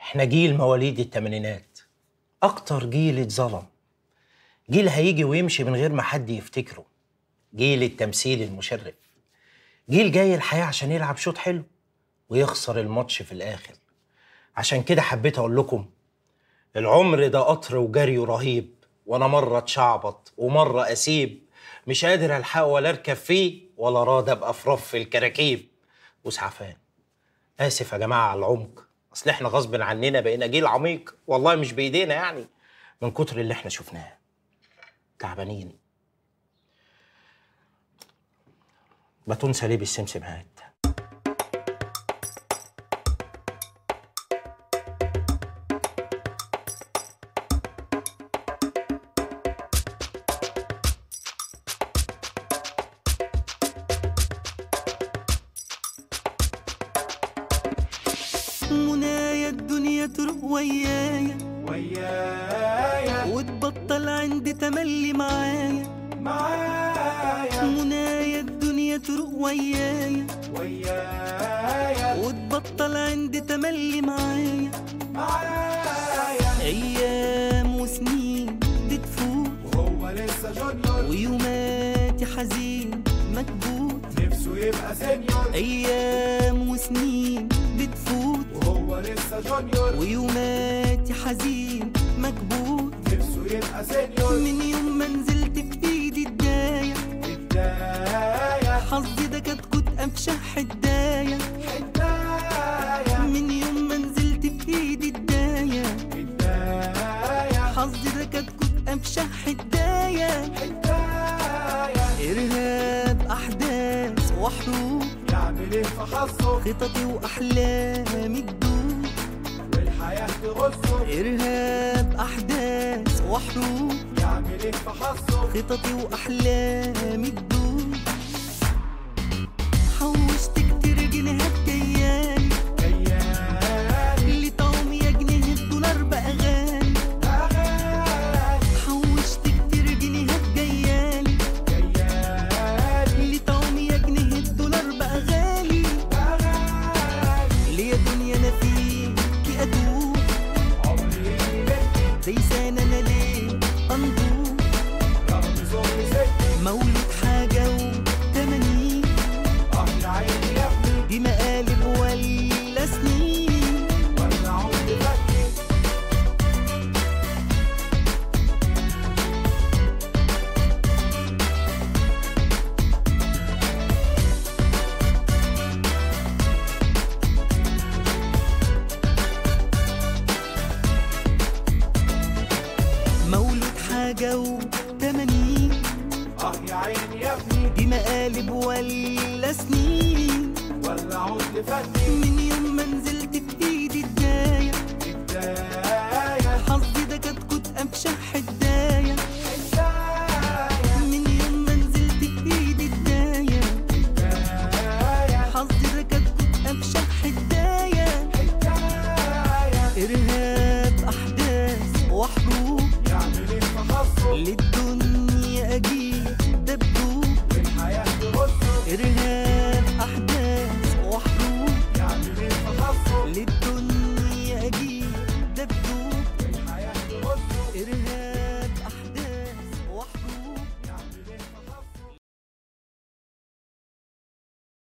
احنا جيل مواليد التمانينات اكتر جيل اتظلم جيل هيجي ويمشي من غير ما حد يفتكره جيل التمثيل المشرف جيل جاي الحياة عشان يلعب شوط حلو ويخسر الماتش في الآخر عشان كده حبيت أقول لكم العمر ده قطر وجري رهيب وأنا مرة اتشعبط ومرة أسيب مش قادر ألحق ولا أركب فيه ولا راضي أبقى في رف الكراكيب وسعفان آسف يا جماعة على العمق أصل إحنا غصب عننا بقينا جيل عميق والله مش بإيدينا يعني من كتر اللي إحنا شفناه تعبانين ما تنسى ليه بالسمسمهات منايا الدنيا تروح ويايا ويايا وتبطل عندي تملي معايا معايا منايا الدنيا تروح ويايا ويايا وتبطل عندي تملي معايا معايا ايام وسنين بتفوت وهو لسه جونيور ويوماتي حزين مكبوت نفسه يبقى سينيور ايام وسنين بتفوت وهو لسه جونيور ويوماتي حزين مكبوت نفسه يبقى سينيور من يوم ما نزلت في ايدي الدايه بداية حظي ده كتكوت افشح حدايه بداية من يوم ما نزلت في ايدي الدايه بداية حظي ده كتكوت افشح حدايه بداية ارهاب احداث وحروب يعمل ايه في حظه خططي واحلامي تدوب والحياة تغزه ارهاب احداث وحروب يعمل ايه في حظه خططي واحلامي تدوب حوشت كتير جنيهات جيالي كيان اللي طعم يا جنيه الدولار بقى غالي أغاني حوشت كتير جنيهات جيالي كيان اللي طعم يا جنيه الدولار بقى غالي أغاني ليه يا دنيا انا فيكي ادوب عمري منك زي سنة انا ليه انضوب رغم ظلم سكتي مولود حاجة وتمانين اه يا عيني يا ابني دي مقالب ولا سنين ولا عمري فاتني مولود حاجة وتمانين اه يا عيني يا ابني دي مقالب ولا سنين ولا عمري فاتني من